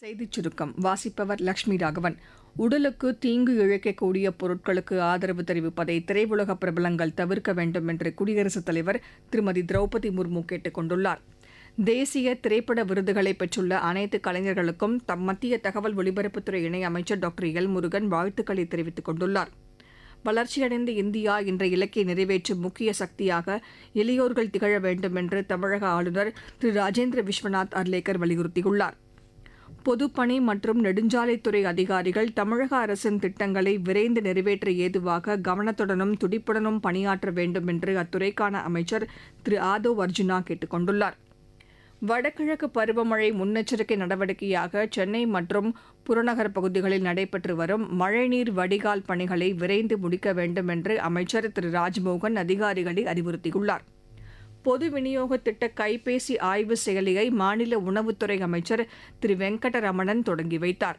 செய்திச் சுருக்கம் வாசிப்பவர் லட்சுமி ராகவன் உடலுக்கு தீங்கு இழைக்கக்கூடிய பொருட்களுக்கு ஆதரவு தெரிவிப்பதை திரையுலக பிரபலங்கள் தவிர்க்க வேண்டும் என்று குடியரசுத் தலைவர் திருமதி திரௌபதி முர்மு கேட்டுக் கொண்டுள்ளார் தேசிய திரைப்பட விருதுகளை பெற்றுள்ள அனைத்து கலைஞர்களுக்கும் தம் மத்திய தகவல் ஒலிபரப்புத்துறை இணையமைச்சர் டாக்டர் எல் முருகன் வாழ்த்துக்களை தெரிவித்துக் கொண்டுள்ளார் வளர்ச்சியடைந்த இந்தியா என்ற இலக்கை நிறைவேற்றும் முக்கிய சக்தியாக இளையோர்கள் திகழ வேண்டும் என்று தமிழக ஆளுநர் திரு ராஜேந்திர விஸ்வநாத் அர்லேக்கர் வலியுறுத்தியுள்ளார் பொதுப்பணி மற்றும் நெடுஞ்சாலைத்துறை அதிகாரிகள் தமிழக அரசின் திட்டங்களை விரைந்து நிறைவேற்ற ஏதுவாக கவனத்துடனும் துடிப்புடனும் பணியாற்ற வேண்டும் என்று அத்துறைக்கான அமைச்சர் திரு ஆதவ் அர்ஜுனா கேட்டுக் கொண்டுள்ளார் வடகிழக்கு பருவமழை முன்னெச்சரிக்கை நடவடிக்கையாக சென்னை மற்றும் புறநகர் பகுதிகளில் நடைபெற்று வரும் மழைநீர் வடிகால் பணிகளை விரைந்து முடிக்க வேண்டும் என்று அமைச்சர் திரு ராஜ்மோகன் அதிகாரிகளை அறிவுறுத்தியுள்ளார் பொது விநியோக திட்ட கைபேசி ஆய்வு செயலியை மாநில உணவுத்துறை அமைச்சர் திரு வெங்கடரமணன் தொடங்கி வைத்தார்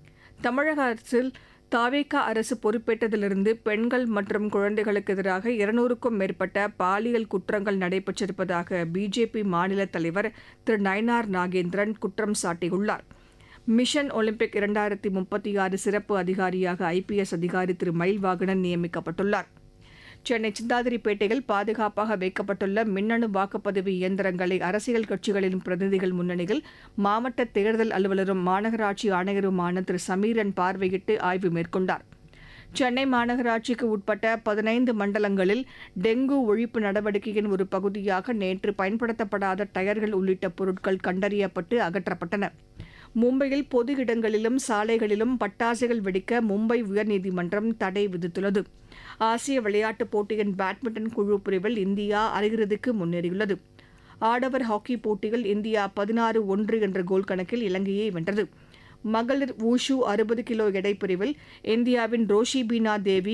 தமிழக அரசில் தாவேகா அரசு பொறுப்பேற்றதிலிருந்து பெண்கள் மற்றும் குழந்தைகளுக்கு எதிராக இருநூறுக்கும் மேற்பட்ட பாலியல் குற்றங்கள் நடைபெற்றிருப்பதாக பிஜேபி மாநில தலைவர் திரு நயனார் நாகேந்திரன் குற்றம் சாட்டியுள்ளார் மிஷன் ஒலிம்பிக் இரண்டாயிரத்தி முப்பத்தி ஆறு சிறப்பு அதிகாரியாக ஐபிஎஸ் அதிகாரி திரு மயில்வாகனன் நியமிக்கப்பட்டுள்ளார் சென்னை சிந்தாதிரிப்பேட்டையில் பாதுகாப்பாக வைக்கப்பட்டுள்ள மின்னணு வாக்குப்பதிவு இயந்திரங்களை அரசியல் கட்சிகளின் பிரதிநிதிகள் முன்னணியில் மாவட்ட தேர்தல் அலுவலரும் மாநகராட்சி ஆணையருமான திரு சமீரன் பார்வையிட்டு ஆய்வு மேற்கொண்டார் சென்னை மாநகராட்சிக்கு உட்பட்ட பதினைந்து மண்டலங்களில் டெங்கு ஒழிப்பு நடவடிக்கையின் ஒரு பகுதியாக நேற்று பயன்படுத்தப்படாத டயர்கள் உள்ளிட்ட பொருட்கள் கண்டறியப்பட்டு அகற்றப்பட்டன மும்பையில் பொது இடங்களிலும் சாலைகளிலும் பட்டாசுகள் வெடிக்க மும்பை உயர்நீதிமன்றம் தடை விதித்துள்ளது ஆசிய விளையாட்டுப் போட்டியின் பேட்மிண்டன் குழு பிரிவில் இந்தியா அரையிறுதிக்கு முன்னேறியுள்ளது ஆடவர் ஹாக்கி போட்டியில் இந்தியா பதினாறு ஒன்று என்ற கோல் கணக்கில் இலங்கையை வென்றது மகளிர் வூஷு அறுபது கிலோ எடை பிரிவில் இந்தியாவின் ரோஷி பீனா தேவி